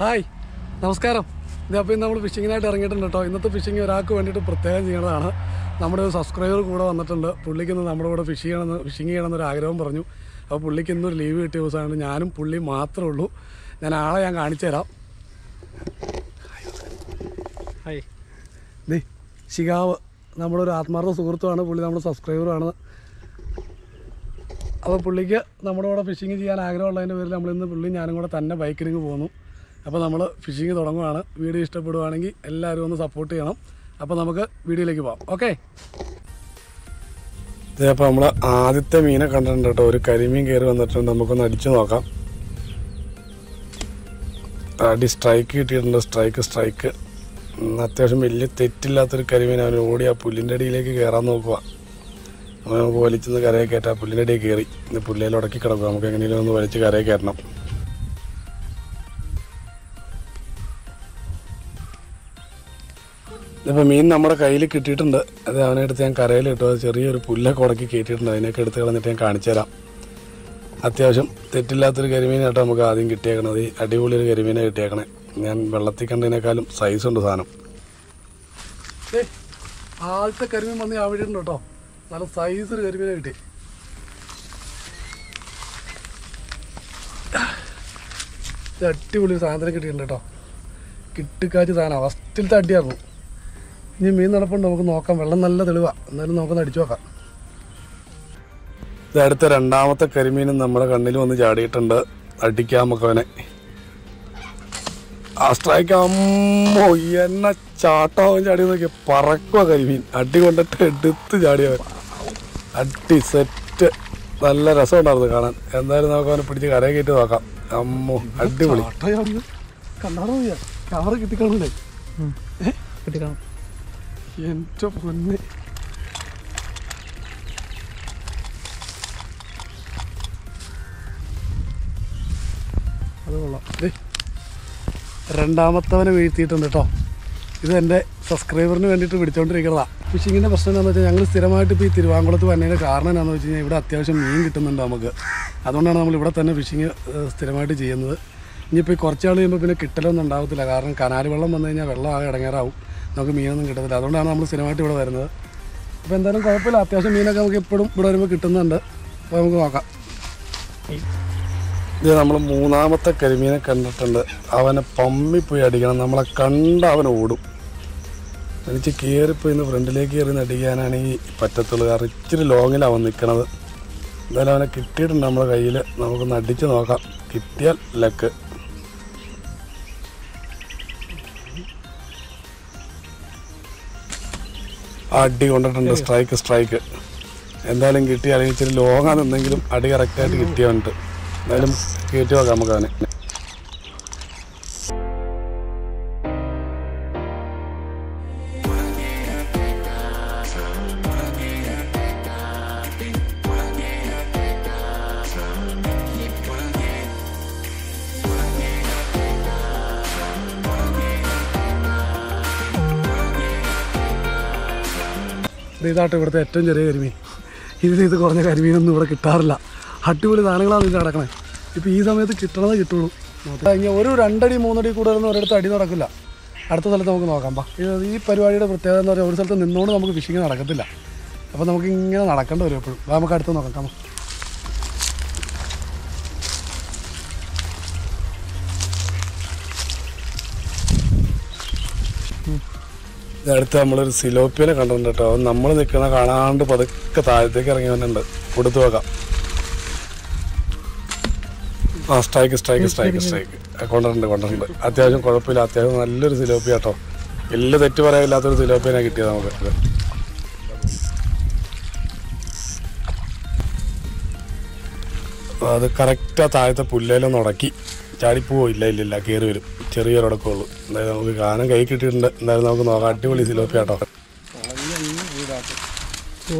Hi നമസ്കാരം ഇത് അപ്പോൾ ഇന്ന് നമ്മൾ ഫിഷിങ്ങിനായിട്ട് ഇറങ്ങിയിട്ടുണ്ട് കേട്ടോ ഇന്നത്തെ ഫിഷിങ് ഒരാൾക്ക് വേണ്ടിയിട്ട് പ്രത്യേകം ചെയ്യണതാണ് നമ്മുടെ ഒരു സബ്സ്ക്രൈബർ കൂടെ വന്നിട്ടുണ്ട് പുള്ളിക്ക് ഇന്ന് നമ്മുടെ കൂടെ ഫിഷ് ചെയ്യണമെന്ന് ഫിഷിങ് ചെയ്യണമെന്നൊരു ആഗ്രഹം പറഞ്ഞു അപ്പോൾ പുള്ളിക്ക് ഇന്നൊരു ലീവ് കിട്ടിയ ദിവസമാണ് ഞാനും പുള്ളി മാത്രമേ ഉള്ളൂ ഞാൻ ആളെ ഞാൻ കാണിച്ചു തരാം ഹായ് ദേ ശിഖാവ് നമ്മുടെ ഒരു ആത്മാർത്ഥ സുഹൃത്തുമാണ് പുള്ളി നമ്മുടെ സബ്സ്ക്രൈബറാണ് അപ്പോൾ പുള്ളിക്ക് നമ്മുടെ കൂടെ ഫിഷിങ് ചെയ്യാൻ ആഗ്രഹമുള്ളതിൻ്റെ പേരിൽ നമ്മളിന്ന് പുള്ളി ഞാനും കൂടെ തന്നെ ബൈക്കിനിങ് പോകുന്നു അപ്പോൾ നമ്മൾ ഫിഷിങ് തുടങ്ങുവാണ് വീഡിയോ ഇഷ്ടപ്പെടുവാണെങ്കിൽ എല്ലാവരും ഒന്ന് സപ്പോർട്ട് ചെയ്യണം അപ്പോൾ നമുക്ക് വീഡിയോയിലേക്ക് പോകാം ഓക്കെ അപ്പോൾ നമ്മൾ ആദ്യത്തെ മീനെ കണ്ടിട്ടുണ്ട് കേട്ടോ ഒരു കരിമീൻ കയറി വന്നിട്ടുണ്ട് നമുക്കൊന്ന് അടിച്ചു നോക്കാം അടി സ്ട്രൈക്ക് കിട്ടിയിട്ടുണ്ട് സ്ട്രൈക്ക് സ്ട്രൈക്ക് ഉം, അത്യാവശ്യം വലിയ തെറ്റില്ലാത്തൊരു കരിമീൻ അവൻ ഓടി ആ പുല്ലിൻ്റെ അടിയിലേക്ക് കയറാൻ നോക്കുക അവൻ നമുക്ക് വലിച്ചെന്ന് കരയെ കയറ്റാം ആ പുല്ലിൻ്റെ അടിയിൽ കയറി ഇന്ന് പുല്ലിൽ ഉടക്കി കിടക്കുക നമുക്ക് എങ്ങനെയും ഒന്ന് വലിച്ച് കരയെ കയറ്റണം ഇതിപ്പോൾ മീൻ നമ്മുടെ കയ്യിൽ കിട്ടിയിട്ടുണ്ട് അത് അവനെ എടുത്ത് ഞാൻ കരയിൽ ഇട്ടു അത് ചെറിയൊരു പുല്ലൊക്കെ ഉടക്കി കയറ്റിയിട്ടുണ്ട് അതിനൊക്കെ എടുത്ത് കളഞ്ഞിട്ട് ഞാൻ കാണിച്ചു തരാം അത്യാവശ്യം തെറ്റില്ലാത്തൊരു കരിമീനായിട്ട് നമുക്ക് ആദ്യം കിട്ടിയേക്കണത് ഈ അടിപൊളി ഒരു കരിമീനെ കിട്ടിയേക്കണേ ഞാൻ വെള്ളത്തിൽ കണ്ടതിനേക്കാളും സൈസ് ഉണ്ട് സാധനം ആദ്യത്തെ കരിമീൻ വന്ന് ഞാൻ വിട്ടിട്ടുണ്ട് കേട്ടോ നല്ല സൈസ് ഒരു കരിമീനെ കിട്ടി ഇത് അടിപൊളി ഒരു സാധനത്തിന് കിട്ടിയിട്ടുണ്ട് കേട്ടോ കിട്ടിക്കാച്ച് സാധനം ഫസ്റ്റിലത്തെ അടിയായിരുന്നു ഇനി മീൻ നടപ്പുണ്ട് നമുക്ക് നോക്കാം വെള്ളം നല്ല തെളിവാ എന്നാലും നമുക്കൊന്ന് അടിച്ചു നോക്കാം ഇത് അടുത്ത രണ്ടാമത്തെ കരിമീനും നമ്മുടെ കണ്ണിൽ വന്ന് ചാടിയിട്ടുണ്ട് അടിക്കാം നമുക്ക് അവനെ ആ സ്ട്രൈക്ക് അമ്മോ എന്നെ ചാട്ടാവൻ ചാടി നോക്കിയ പറക്കുക കരിമീൻ അടി കൊണ്ടിട്ട് എടുത്ത് ചാടിയവൻ അടി സെറ്റ് നല്ല രസമുണ്ടായിരുന്നു കാണാൻ എന്തായാലും നമുക്ക് അവനെ പിടിച്ച് കരയെ കയറ്റി നോക്കാം അമ്മോ അടിപൊളി കണ്ടാണോ ക്യാമറ കിട്ടിക്കാണല്ലേ കിട്ടിക്കാണും എന്റെ പൊന്ന് അത് കൊള്ളാം ദേ, രണ്ടാമത്തവനെ വീഴ്ത്തിയിട്ടുണ്ട് കേട്ടോ ഇത് എൻ്റെ സബ്സ്ക്രൈബറിന് വേണ്ടിയിട്ട് പിടിച്ചോണ്ടിരിക്കുന്നതാണ് ഫിഷിങ്ങിൻ്റെ പ്രശ്നം എന്താണെന്ന് വെച്ചാൽ ഞങ്ങൾ സ്ഥിരമായിട്ട് ഇപ്പോൾ ഈ തിരുവാങ്കുളത്ത് വന്നതിൻ്റെ കാരണം എന്താണെന്ന് വെച്ച് കഴിഞ്ഞാൽ ഇവിടെ അത്യാവശ്യം മീൻ കിട്ടുന്നുണ്ട് നമുക്ക് അതുകൊണ്ടാണ് നമ്മൾ ഇവിടെ തന്നെ ഫിഷിങ് സ്ഥിരമായിട്ട് ചെയ്യുന്നത് ഇനിയിപ്പോൾ ഈ കുറച്ച് നാൾ കഴിയുമ്പോൾ പിന്നെ കിട്ടലൊന്നും ഉണ്ടാവത്തില്ല കാരണം കനാല് വെള്ളം വന്നു കഴിഞ്ഞാൽ വെള്ളം ആകെ ഇടങ്ങേറാവും നമുക്ക് മീനൊന്നും കിട്ടത്തില്ല അതുകൊണ്ടാണ് നമ്മൾ സ്ഥിരമായിട്ട് ഇവിടെ വരുന്നത് അപ്പോൾ എന്തായാലും കുഴപ്പമില്ല അത്യാവശ്യം മീനൊക്കെ നമുക്ക് എപ്പോഴും ഇവിടെ വരുമ്പോൾ കിട്ടുന്നുണ്ട് അപ്പോൾ നമുക്ക് നോക്കാം ഇത് നമ്മൾ മൂന്നാമത്തെ കരിമീനെ കണ്ടിട്ടുണ്ട് അവനെ പമ്മിപ്പോയി അടിക്കണം നമ്മളെ കണ്ട അവൻ ഓടും എനിക്ക് കയറിപ്പോയി ഇന്ന് ഫ്രണ്ടിലേക്ക് കയറി അടിക്കാനാണെങ്കിൽ പറ്റത്തുള്ളൂ കാരണം ഇച്ചിരി ലോങ്ങിലാണ് അവൻ നിൽക്കണത് എന്തായാലും അവനെ കിട്ടിയിട്ടുണ്ട് നമ്മുടെ കയ്യിൽ നമുക്കൊന്ന് അടിച്ച് നോക്കാം കിട്ടിയാൽ ലക്ക് അടി കൊണ്ടിട്ടുണ്ട് സ്ട്രൈക്ക് സ്ട്രൈക്ക് എന്തായാലും കിട്ടി അല്ലെങ്കിൽ ഇച്ചിരി ലോങ്ങാ നിന്നെങ്കിലും അടി കറക്റ്റായിട്ട് കിട്ടിയവനുണ്ട് എന്തായാലും കയറ്റി നോക്കാം നമുക്ക് അവനെ ഇത് ഇതാട്ടോ ഇവിടുത്തെ ഏറ്റവും ചെറിയ കരിമീൻ ഇതിന് ഇത് കുറഞ്ഞ കരിമീനൊന്നും ഇവിടെ കിട്ടാറില്ല അടിപൊളി സാധനങ്ങളാണ് ഇത് നടക്കണേ ഇപ്പോൾ ഈ സമയത്ത് കിട്ടണതേ കിട്ടുള്ളൂ ഇനി ഒരു രണ്ടടി മൂന്നടി കൂടുതലൊന്നും ഒരിടത്ത് അടി നടക്കില്ല അടുത്ത സ്ഥലത്ത് നമുക്ക് നോക്കാം പാ ഇത് ഈ പരിപാടിയുടെ പ്രത്യേകത എന്ന് പറഞ്ഞാൽ ഒരു സ്ഥലത്ത് നിന്നുകൊണ്ട് നമുക്ക് ഫിഷിങ് നടക്കത്തില്ല അപ്പോൾ നമുക്ക് ഇങ്ങനെ നടക്കേണ്ടി വരും എപ്പോഴും അപ്പോൾ നമുക്ക് അടുത്ത് നോക്കാം കാമ ഇതടുത്ത് നമ്മളൊരു സിലോപ്പിയനെ കണ്ടിട്ടുണ്ട് കേട്ടോ നമ്മൾ നിൽക്കണ കാണാണ്ട് പതുക്കെ താഴത്തേക്ക് ഇറങ്ങി വന്നിട്ടുണ്ട് കൊടുത്തു നോക്കാം ആ സ്ട്രൈക്ക് സ്ട്രൈക്ക് സ്ട്രൈക്ക് സ്ട്രൈക്ക് കൊണ്ടിട്ടുണ്ട് കൊണ്ടിട്ടുണ്ട് അത്യാവശ്യം കുഴപ്പമില്ല അത്യാവശ്യം നല്ലൊരു സിലോപ്പി കേട്ടോ വലിയ തെറ്റ് പറയാനില്ലാത്തൊരു സിലോപ്പിയനെ കിട്ടിയത് നമുക്ക് അത് കറക്റ്റ് ആ താഴത്തെ പുല്ലേലൊന്ന് ഉടക്കി ചാടിപ്പോവോ ഇല്ല ഇല്ല ഇല്ല കയറി വരും ചെറിയൊരു ഉടക്കമുള്ളൂ എന്തായാലും നമുക്ക് ഗാനം കൈ കിട്ടിയിട്ടുണ്ട് എന്തായാലും നമുക്ക് നോക്കാം അടിപൊളി സിലോപ്പി കേട്ടോ ഓ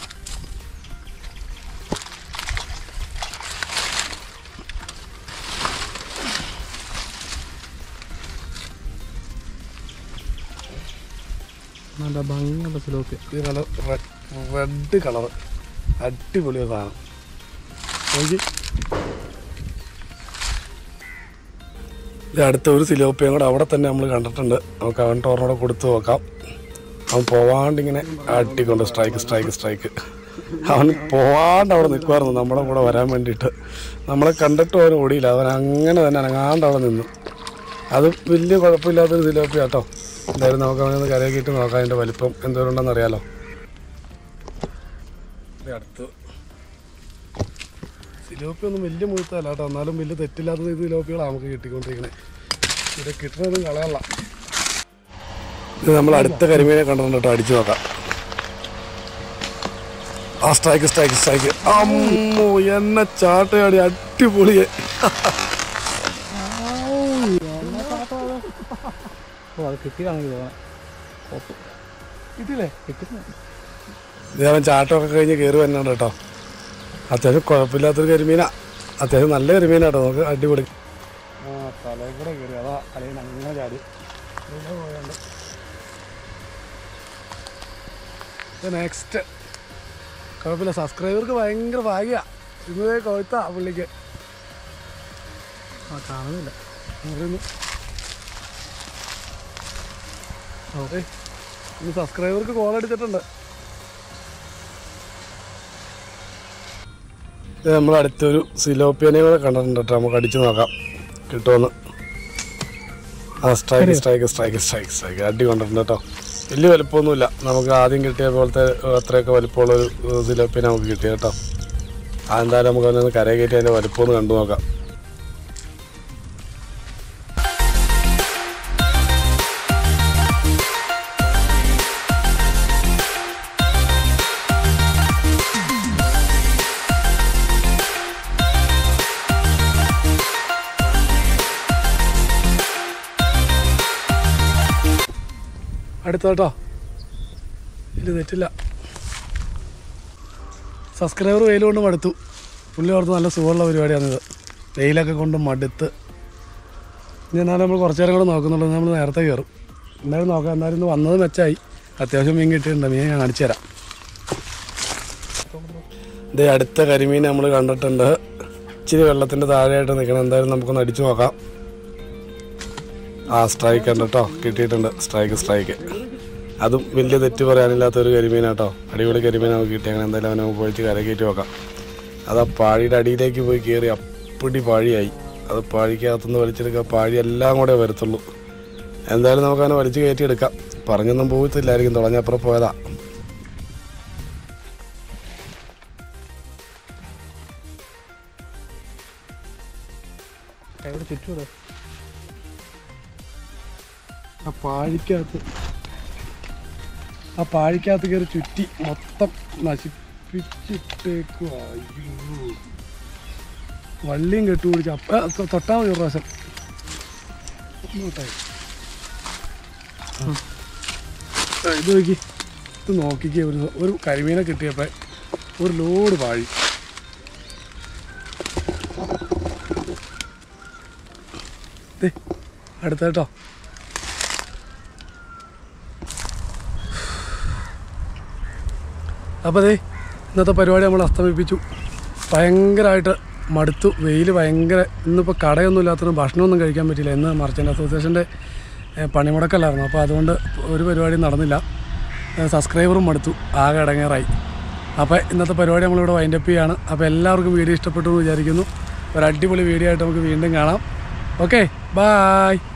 നല്ല ഭംഗിയുള്ള സിലോപ്പി ഇത് നല്ല റെഡ് കളർ അടിപൊളി ഒരു സാധനം നോക്കി ഇത് അടുത്ത ഒരു സിലോപ്പിയും കൂടെ അവിടെ തന്നെ നമ്മൾ കണ്ടിട്ടുണ്ട് നമുക്ക് അവൻ ടോറിനോടെ കൊടുത്തു നോക്കാം അവൻ പോവാണ്ട് ഇങ്ങനെ അടിക്കൊണ്ട് സ്ട്രൈക്ക് സ്ട്രൈക്ക് സ്ട്രൈക്ക് അവൻ പോവാണ്ട് അവിടെ നിൽക്കുമായിരുന്നു നമ്മുടെ കൂടെ വരാൻ വേണ്ടിയിട്ട് നമ്മളെ കണ്ടിട്ട് അവൻ ഓടിയില്ല അവൻ അങ്ങനെ തന്നെ അനങ്ങാണ്ട് അവിടെ നിന്നു അത് വലിയ കുഴപ്പമില്ലാത്തൊരു സിലോപ്പി കേട്ടോ എന്തായാലും നമുക്ക് അവനൊന്ന് കരയാക്കിയിട്ട് നോക്കാം അതിൻ്റെ വലിപ്പം എന്തോരം ഉണ്ടെന്ന് അറിയാലോ ഇത് അടുത്ത് സിലോപ്പി ഒന്നും വലിയ മുഴുത്തല്ല കേട്ടോ എന്നാലും വലിയ തെറ്റില്ലാത്ത ഇത് സിലോപ്പികളാണ് നമുക്ക് കിട്ടിക്കൊണ്ടിരിക്കണേ ഇത് കിട്ടുന്നതും കളയല്ല ഇത് നമ്മൾ അടുത്ത കരിമീനെ കണ്ടിട്ടുണ്ട് കേട്ടോ അടിച്ചു നോക്കാം ആ സ്ട്രൈക്ക് സ്ട്രൈക്ക് സ്ട്രൈക്ക് അമ്മോ എന്നെ ചാട്ടയാടി അടിപൊളിയെ ഓ അത് കിട്ടിയതാണെങ്കിൽ തോന്നാം കിട്ടിയില്ലേ കിട്ടുന്നു ഇത് അവൻ ചാട്ടമൊക്കെ കഴിഞ്ഞ് കയറി വരുന്നുണ്ട് കേട്ടോ അത്യാവശ്യം കുഴപ്പമില്ലാത്തൊരു കരിമീനാ അത്യാവശ്യം നല്ല കരിമീനാ കേട്ടോ നമുക്ക് അടിപൊളി ആ തലയും കൂടെ കയറി അതാ തലയിൽ അങ്ങനെ ചാടി നെക്സ്റ്റ് കുഴപ്പമില്ല സബ്സ്ക്രൈബർക്ക് ഭയങ്കര ഭാഗ്യ ഇന്നേ കൊഴുത്താ പുള്ളിക്ക് ആ കാണുന്നില്ല പറയുന്നു ഓക്കെ ഇന്ന് സബ്സ്ക്രൈബർക്ക് കോൾ അടിച്ചിട്ടുണ്ട് ഇത് നമ്മൾ അടുത്തൊരു സിലോപ്പിയനെ കൂടെ കണ്ടിട്ടുണ്ട് കേട്ടോ നമുക്ക് അടിച്ചു നോക്കാം കിട്ടുമെന്ന് ആ strike strike strike strike strike അടി കൊണ്ടിട്ടുണ്ട് കേട്ടോ വലിയ വലുപ്പമൊന്നുമില്ല നമുക്ക് ആദ്യം കിട്ടിയ പോലത്തെ അത്രയൊക്കെ വലുപ്പമുള്ളൊരു സിലോപ്പിയനെ നമുക്ക് കിട്ടിയ കേട്ടോ അതെന്തായാലും നമുക്ക് അതിനൊന്ന് കരയെ കയറ്റി അതിൻ്റെ വലുപ്പമൊന്ന് കണ്ടു നോക്കാം അടുത്ത കേട്ടോ ഇത് തെറ്റില്ല സബ്സ്ക്രൈബർ വെയിൽ കൊണ്ട് മടുത്തു പുള്ളി ഓർത്ത് നല്ല സുഖമുള്ള പരിപാടിയാണിത് വെയിലൊക്കെ കൊണ്ട് മടുത്ത് ഇനി എന്നാലും നമ്മൾ കുറച്ച് നേരം കൂടെ നോക്കുന്നുള്ളൂ നമ്മൾ നേരത്തെ കയറും എന്തായാലും നോക്കാം എന്നാലും ഇന്ന് വന്നത് മെച്ചായി അത്യാവശ്യം മീൻ കിട്ടിയിട്ടുണ്ട് മീൻ ഞാൻ കാണിച്ചു തരാം ഇതേ അടുത്ത കരിമീൻ നമ്മൾ കണ്ടിട്ടുണ്ട് ഇച്ചിരി വെള്ളത്തിൻ്റെ താഴെയായിട്ട് നിൽക്കണം എന്തായാലും നമുക്കൊന്ന് അടിച്ചു നോക്കാം ആ സ്ട്രൈക്ക് ഉണ്ട് കേട്ടോ കിട്ടിയിട്ടുണ്ട് സ്ട്രൈക്ക് സ്ട്രൈക്ക് അതും വലിയ തെറ്റ് പറയാനില്ലാത്ത ഒരു കരിമീനാട്ടോ അടിപൊളി കരിമീൻ നമുക്ക് കിട്ടി അങ്ങനെ എന്തായാലും അവനെ നമുക്ക് പോയിട്ട് കരകയറ്റി നോക്കാം അത് ആ പാഴിയുടെ അടിയിലേക്ക് പോയി കയറി അപ്പടി പാഴിയായി അത് പാഴിക്കകത്തുനിന്ന് വലിച്ചെടുക്കുക പാഴി എല്ലാം കൂടെ വരത്തുള്ളൂ എന്തായാലും നമുക്ക് അവനെ വലിച്ചു കയറ്റി എടുക്കാം പറഞ്ഞൊന്നും പോകത്തില്ലായിരിക്കും തുളഞ്ഞപ്പുറം പോയതാ എവിടെ ചുറ്റൂടെ ആ പാഴിക്കകത്ത് ആ പാഴിക്കകത്ത് കയറി ചുറ്റി മൊത്തം നശിപ്പിച്ചിട്ടേക്കുക അയ്യോ വള്ളിയും കെട്ടുപിടിച്ച് അപ്പ തൊ- തൊട്ടാ മതി ഒരു പ്രാവശ്യം ഒന്ന് തൊട്ടാ മതി. ആ, ഇത് നോക്കി ഇത് നോക്കിക്കേ ഒരു ഒരു കരിമീനെ കിട്ടിയപ്പോൾ ഒരു ലോഡ് പാഴി ദേ, അടുത്ത കേട്ടോ അപ്പോൾ ദേ ഇന്നത്തെ പരിപാടി നമ്മൾ അസ്തമിപ്പിച്ചു ഭയങ്കരമായിട്ട് മടുത്തു വെയിൽ ഭയങ്കര ഇന്നിപ്പോൾ കടയൊന്നും ഇല്ലാത്തതുകൊണ്ട് ഭക്ഷണമൊന്നും കഴിക്കാൻ പറ്റില്ല ഇന്ന് മർച്ചൻ്റ് അസോസിയേഷൻ്റെ ഏഹ്, പണിമുടക്കല്ലായിരുന്നു അപ്പോൾ അതുകൊണ്ട് ഒരു പരിപാടിയും നടന്നില്ല ഏഹ്, സബ്സ്ക്രൈബറും മടുത്തു ആകെ ഇടങ്ങേറായി അപ്പോൾ ഇന്നത്തെ പരിപാടി നമ്മളിവിടെ വൈൻഡപ്പ് ചെയ്യാണ് അപ്പോൾ എല്ലാവർക്കും വീഡിയോ ഇഷ്ടപ്പെട്ടു എന്ന് വിചാരിക്കുന്നു ഒരു അടിപൊളി വീഡിയോ ആയിട്ട് നമുക്ക് വീണ്ടും കാണാം ഓക്കെ ബായ്